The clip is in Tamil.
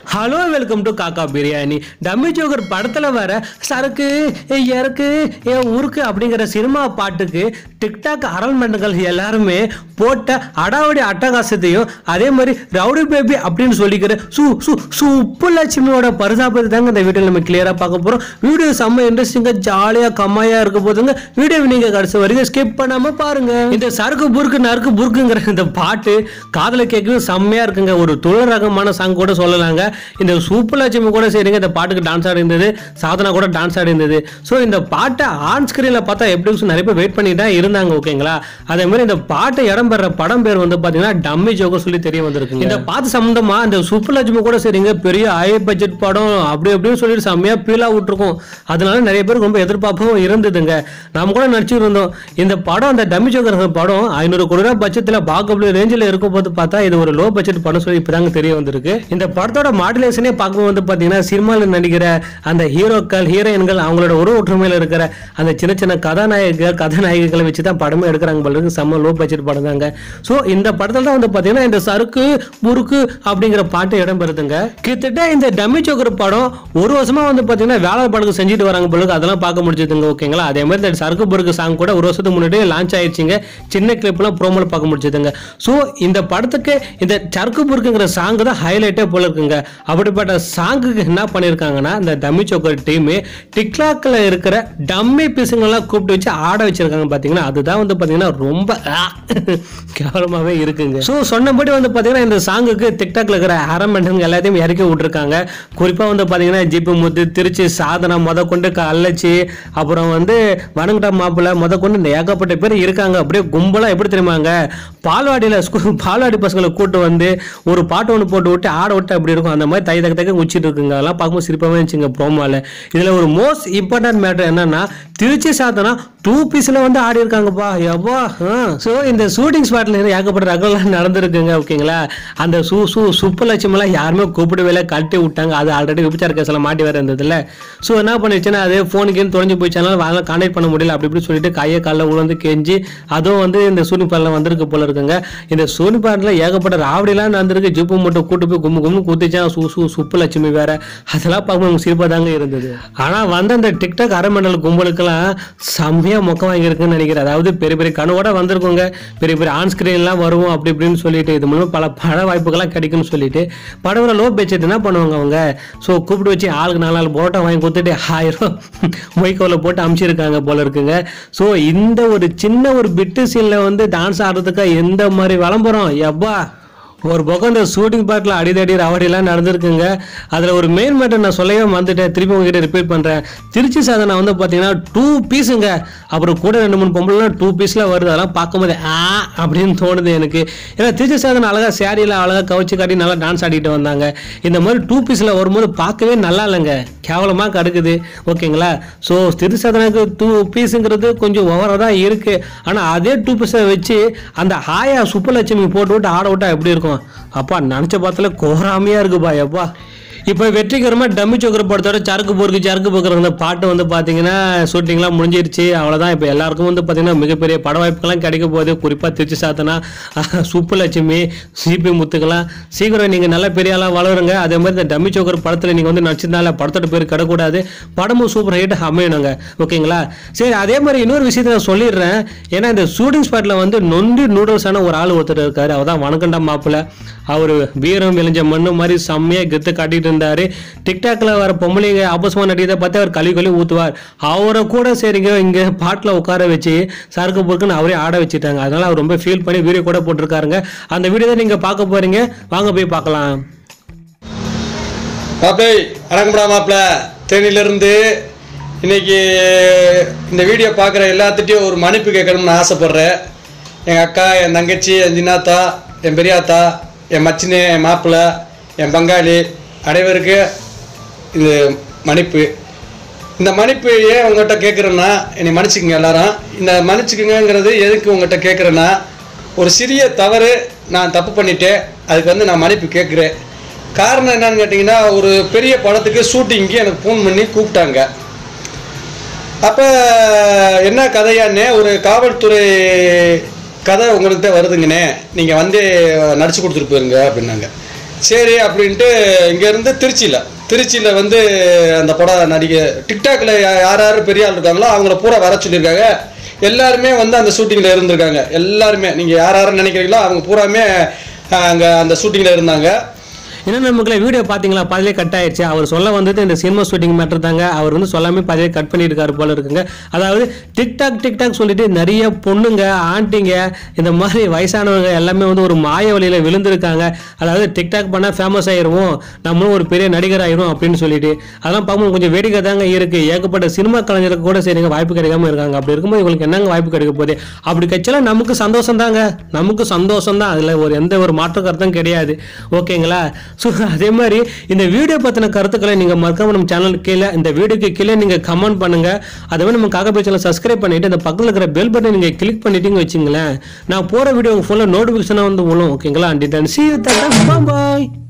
ஹலோ வெல்கம் டு காக்கா பிரியாணி டம்மி ஜோகர் படத்தில் வர சரக்கு இறக்கு என் ஊருக்கு அப்படிங்கிற சினிமா பாட்டுக்கு டிக்டாக் அரண்மனைகள் எல்லாருமே போட்ட அடாவடி அட்டகாசத்தையும் அதே மாதிரி ரவுடி பேபி அப்படின்னு சொல்லிக்கிற சு சு சுப்புலட்சுமியோட பரிதாபத்தை தாங்க இந்த வீடியோ நம்ம கிளியராக பார்க்க போகிறோம் வீடியோ செம்ம இன்ட்ரெஸ்டிங்காக ஜாலியாக கம்மையாக இருக்க போதுங்க வீடியோ நீங்கள் கடைசி வரைக்கும் ஸ்கிப் பண்ணாமல் பாருங்க இந்த சரக்கு புருக்கு நறுக்கு புருக்குங்கிற இந்த பாட்டு காதல கேட்கவே செம்மையாக இருக்குங்க ஒரு துளர் ரகமான சாங் கூட சொல்லலாங்க இந்த சூப்பர்லட்சுமி கூட சரிங்க இந்த பாட்டுக்கு டான்ஸ் ஆடி இருந்தது சாதனா கூட டான்ஸ் ஆடி இருந்தது ஸோ இந்த பாட்டை ஆன் ஸ்க்ரீனில் பார்த்தா எப்படி இருக்கும் நிறைய பேர் வெயிட் பண்ணிட்டு தான் இருந்தாங்க ஓகேங்களா அதே மாதிரி இந்த பாட்டை இடம் பெற படம் பேர் வந்து பார்த்தீங்கன்னா டம்மி ஜோக்கர் சொல்லி தெரிய வந்திருக்கு இந்த பாட்டு சம்பந்தமா இந்த சூப்பர்லட்சுமி கூட சரிங்க பெரிய ஹை பட்ஜெட் படம் அப்படி அப்படின்னு சொல்லிட்டு செம்மையா பீலா விட்டுருக்கும் அதனால நிறைய பேருக்கு ரொம்ப எதிர்பார்ப்பும் இருந்ததுங்க நம்ம கூட நடிச்சுட்டு இருந்தோம் இந்த படம் அந்த டம்மி ஜோக்கர் படம் ஐநூறு கோடி ரூபாய் பட்சத்தில் பாக்கபிள் ரேஞ்சில் இருக்கும் போது பார்த்தா இது ஒரு லோ பட்ஜெட் படம் சொல்லி இப்பதாங்க தெரிய வந்திருக்கு இந்த படத்தோட மாடுலேஷனே பார்க்கும்போது வந்து பார்த்தீங்கன்னா சினிமாவில் நடிக்கிற அந்த ஹீரோக்கள் ஹீரோயின்கள் அவங்களோட ஒரு ஒற்றுமையில் இருக்கிற அந்த சின்ன சின்ன கதாநாயகர்கள் கதாநாயகிகளை வச்சு தான் படமே எடுக்கிறாங்க போல இருக்கு செம்ம லோ பட்ஜெட் படம் தாங்க ஸோ இந்த படத்தில் தான் வந்து பார்த்தீங்கன்னா இந்த சறுக்கு முறுக்கு அப்படிங்கிற பாட்டு இடம் பெறுதுங்க கிட்டத்தட்ட இந்த டம்மி சோக்கர் படம் ஒரு வருஷமா வந்து பார்த்தீங்கன்னா வேலை படகு செஞ்சுட்டு வராங்க போல இருக்கு அதெல்லாம் பார்க்க முடிச்சதுங்க ஓகேங்களா அதே மாதிரி இந்த சறுக்கு பொறுக்கு சாங் கூட ஒரு வருஷத்துக்கு முன்னாடி லான்ச் ஆயிடுச்சுங்க சின்ன கிளிப்லாம் ப்ரோமோல பார்க்க முடிச்சதுங்க ஸோ இந்த படத்துக்கு இந்த சறுக்கு பொறுக்குங்கிற சாங் தான் ஹைலைட்டே போல இருக்குங்க அப்படிப்பட்ட சாங்குக்கு என்ன பண்ணியிருக்காங்கன்னா இந்த டம்மி சோக்கர் டீம் டிக்டாக்ல இருக்கிற டம்மி பீஸுங்கெல்லாம் கூப்பிட்டு வச்சு ஆட வச்சிருக்காங்க பார்த்தீங்கன்னா அதுதான் வந்து பார்த்தீங்கன்னா ரொம்ப ஆ, கேவலமாவே இருக்குங்க ஸோ சொன்னபடி வந்து பார்த்தீங்கன்னா இந்த சாங்குக்கு டிக்டாக்ல இருக்கிற அரமெண்ட்டுங்க எல்லாத்தையும் இறக்கி விட்டுருக்காங்க குறிப்பாக வந்து பார்த்தீங்கன்னா ஜிபி முத்து திருச்சி சாதனா முத கொண்டு கள்ளச்சி அப்புறம் வந்து வணங்கிட்ட மாப்பிள்ளை முத கொண்டு இந்த ஏகப்பட்ட பேர் இருக்காங்க அப்படியே கும்பலாக எப்படி தெரியுமாங்க பால்வாடியில் ஸ்கூல் பால்வாடி பசங்களை கூட்டு வந்து ஒரு பாட்டு ஒன்று போட்டு விட்டு ஆட விட்டு அப்படி இருக்கும் அந்த மாதிரி தை தக்க தக்க உச்சிட்டு இருக்குங்க அதெல்லாம் பார்க்கும்போது சிரிப்பாகவே இருந்துச்சுங்க ப்ரோமோவில் இதில் ஒரு மோஸ்ட் இம்பார்ட்டன்ட் மேட்டர் என்னன்னா திருச்சி சாத்தனா டூ பீஸில் வந்து ஆடி இருக்காங்கப்பா எவ்வா ஸோ இந்த ஷூட்டிங் ஸ்பாட்டில் ஏகப்பட்ட ரகம்லாம் நடந்திருக்குங்க ஓகேங்களா அந்த சூ சூ சுப்புலட்சுமெல்லாம் யாருமே கூப்பிடவே இல்லை கழட்டி விட்டாங்க அது ஆல்ரெடி விபச்சார கேஸில் மாட்டி வேற இருந்ததுல ஸோ என்ன பண்ணிடுச்சுன்னா அது ஃபோனுக்கு தொலைஞ்சு போயிடுச்சனால வாங்க கான்டாக்ட் பண்ண முடியல அப்படி இப்படி சொல்லிட்டு கையை காலில் உழந்து கெஞ்சி அதுவும் வந்து இந்த ஷூட்டிங் பாட்டில் வந்திருக்கு போல இருக்குங்க இந்த ஷூட்டிங் பாட்டில் ஏகப்பட்ட ராவடிலாம் நடந்திருக்கு ஜிப்பு மட்டும் கூட்டு போய் கும்மு கும்மு குத்திச்சான் சூ சூ சுப்புலட்சுமி வேற அதெல்லாம் பார்க்கும்போது சிரிப்பாக தாங்க இருந்தது ஆனால் வந்து அந்த டிக்டாக் அரைமண்டல் கும்பலுக்கெல்லாம் செம்மையாக மொக்க வாங்கியிருக்குன்னு நினைக்கிறேன் அதாவது பெரிய பெரிய கனவோட வந்திருக்கோங்க பெரிய பெரிய ஆன் ஸ்க்ரீன்லாம் வருவோம் அப்படி இப்படின்னு சொல்லிட்டு இது மூலம் பல பட வாய்ப்புகள்லாம் கிடைக்கும்னு சொல்லிட்டு படவில் லோ பட்ஜெட் என்ன பண்ணுவாங்க அவங்க ஸோ கூப்பிட்டு வச்சு ஆளுக்கு நாலு நாலு போட்டோ வாங்கி கொடுத்துட்டு ஆயிரம் மொய்க்கோவில் போட்டு அமுச்சிருக்காங்க போல இருக்குங்க ஸோ இந்த ஒரு சின்ன ஒரு பிட்டு சீனில் வந்து டான்ஸ் ஆடுறதுக்கு எந்த மாதிரி விளம்பரம் எப்பா ஒரு பக்கம் இந்த ஷூட்டிங் பார்ட்டில் அடிதடி ரவடிலாம் நடந்திருக்குங்க அதில் ஒரு மெயின் மேட்டர் நான் சொல்லவே வந்துட்டேன் திருப்பி உங்ககிட்ட ரிப்பீட் பண்ணுறேன் திருச்சி சாதனை வந்து பார்த்தீங்கன்னா டூ பீஸுங்க அப்புறம் கூட ரெண்டு மூணு பொம்பளைலாம் டூ பீஸில் வருது அதெல்லாம் பார்க்கும்போது ஆ அப்படின்னு தோணுது எனக்கு ஏன்னா திருச்சி சாதனை அழகாக சேரீயில் அழகாக கவச்சு காட்டி நல்லா டான்ஸ் ஆடிட்டு வந்தாங்க இந்த மாதிரி டூ பீஸில் வரும்போது பார்க்கவே நல்லா இல்லைங்க கேவலமாக கிடக்குது ஓகேங்களா ஸோ திருச்சி சாதனைக்கு டூ பீஸுங்கிறது கொஞ்சம் ஓவராக தான் இருக்குது ஆனால் அதே டூ பீஸை வச்சு அந்த ஹாயா சுப்புலட்சுமி போட்டு விட்டு ஆட விட்டா எப்படி இருக்கும் அப்பா நினச்ச பார்த்தால கோராமையாக இருக்குப்பா எப்பா இப்போ வெற்றிகரமாக டம்மி சோக்கர் படத்தோட சரக்கு போருக்கு சரக்கு போக்குற அந்த பாட்டு வந்து பார்த்தீங்கன்னா ஷூட்டிங்லாம் முடிஞ்சிருச்சு அவ்வளோதான் இப்போ எல்லாருக்கும் வந்து பார்த்தீங்கன்னா மிகப்பெரிய பட வாய்ப்புகள்லாம் கிடைக்க போகுது குறிப்பாக திருச்சி சாத்தனா சுப்புலட்சுமி சிபி முத்துக்கெல்லாம் சீக்கிரம் நீங்கள் நல்ல பெரிய ஆளாக வளருங்க அதே மாதிரி இந்த டம்மி சோக்கர் படத்தில் நீங்கள் வந்து நடிச்சிருந்தால படத்தோட பேர் கிடக்கூடாது படமும் சூப்பர் ஹிட் அமையணுங்க ஓகேங்களா சரி அதே மாதிரி இன்னொரு விஷயத்தை நான் சொல்லிடுறேன் ஏன்னா இந்த ஷூட்டிங் ஸ்பாட்டில் வந்து நொண்டி நூடுல்ஸான ஒரு ஆள் ஒருத்தர் இருக்காரு அவர் தான் வணக்கண்டா மாப்பிள்ள அவர் வீரம் விளைஞ்ச மண்ணு மாதிரி செம்மையாக கெத்து காட்டிட்டு இருந்தாரு டிக்டாக்ல வர பொம்பளைங்க ஆபோசமாக நடிக்கிறத பார்த்து அவர் கழுவி கழுவி ஊற்றுவார் அவரை கூட சரிங்க இங்கே பாட்டில் உட்கார வச்சு சரக்கு பொறுக்குன்னு அவரே ஆட வச்சுட்டாங்க அதனால அவர் ரொம்ப ஃபீல் பண்ணி வீடியோ கூட போட்டிருக்காருங்க அந்த வீடியோ தான் நீங்கள் பார்க்க போறீங்க வாங்க போய் பார்க்கலாம் மாப்பிளை வணக்கம்டா மாப்பிள தேனியிலிருந்து இன்னைக்கு இந்த வீடியோ பார்க்குற எல்லாத்துட்டையும் ஒரு மன்னிப்பு கேட்கணும்னு ஆசைப்பட்றேன் எங்கள் அக்கா என் தங்கச்சி என் சின்னாத்தா என் பெரியாத்தா என் மச்சினு என் மாப்பிள்ளை என் பங்காளி அனைவருக்கு இது மன்னிப்பு இந்த மன்னிப்பு ஏன் உங்கள்கிட்ட கேட்குறேன்னா என்னை மன்னிச்சுக்கங்க எல்லாரும் இந்த மன்னிச்சுக்குங்கிறது எதுக்கு உங்கள்கிட்ட கேட்குறேன்னா ஒரு சிறிய தவறு நான் தப்பு பண்ணிட்டேன் அதுக்கு வந்து நான் மன்னிப்பு கேட்குறேன் காரணம் என்னன்னு கேட்டிங்கன்னா ஒரு பெரிய படத்துக்கு ஷூட்டிங்க்கு எனக்கு ஃபோன் பண்ணி கூப்பிட்டாங்க அப்போ என்ன கதையான்னே ஒரு காவல்துறை கதை உங்கள்கிட்ட வருதுங்கண்ணே நீங்கள் வந்து நடிச்சு கொடுத்துட்டு போயிருங்க அப்படின்னாங்க சரி அப்படின்ட்டு இங்கேருந்து திருச்சியில் திருச்சியில் வந்து அந்த படம் நடிக்க டிக்டாக்ல யா- யார் யார் பெரிய ஆள் இருக்காங்களோ அவங்கள பூரா வர சொல்லியிருக்காங்க எல்லாருமே வந்து அந்த ஷூட்டிங்கில் இருந்திருக்காங்க எல்லாருமே நீங்கள் யார் யாரும் நினைக்கிறீங்களோ அவங்க பூராமே அங்கே அந்த ஷூட்டிங்கில் இருந்தாங்க என்ன நமக்குள்ள வீடியோ பார்த்தீங்களா பாதிலே கட் ஆயிடுச்சு அவர் சொல்ல வந்தது இந்த சினிமா ஷூட்டிங் மேட்டர் தாங்க அவர் வந்து சொல்லாமே பாதிலே கட் பண்ணியிருக்காரு போல இருக்குங்க அதாவது டிக்டாக் டிக்டாக் சொல்லிட்டு நிறைய பொண்ணுங்க ஆண்டிங்க இந்த மாதிரி வயசானவங்க எல்லாமே வந்து ஒரு மாய வழியில் விழுந்திருக்காங்க அதாவது டிக்டாக் பண்ணால் ஃபேமஸ் ஆயிடுவோம் நம்மளும் ஒரு பெரிய நடிகர் ஆயிரும் அப்படின்னு சொல்லிட்டு அதெல்லாம் பார்க்கும்போது கொஞ்சம் வேடிக்கை தாங்க இருக்கு ஏகப்பட்ட சினிமா கலைஞருக்கு கூட சரிங்க வாய்ப்பு கிடைக்காம இருக்காங்க அப்படி இருக்கும்போது இவங்களுக்கு என்னங்க வாய்ப்பு கிடைக்க போகுது அப்படி கிடைச்சாலும் நமக்கு சந்தோஷம் தாங்க நமக்கு சந்தோஷம் தான் அதில் ஒரு எந்த ஒரு மாற்று கருத்தும் கிடையாது ஓகேங்களா ஸோ அதே மாதிரி இந்த வீடியோ பற்றின கருத்துக்களை நீங்கள் மறக்காம நம்ம சேனலுக்கு கீழே இந்த வீடியோக்கு கீழே நீங்கள் கமெண்ட் பண்ணுங்க அதே மாதிரி நம்ம காக்கா சேனல் சப்ஸ்கிரைப் பண்ணிட்டு இந்த பக்கத்தில் இருக்கிற பெல் பட்டன் நீங்கள் கிளிக் பண்ணிட்டீங்க வச்சுங்களேன் நான் போகிற வீடியோ உங்கள் ஃபோனில் நோட்டிஃபிகேஷனாக வந்து விழும் ஓகேங்களா and then see you bye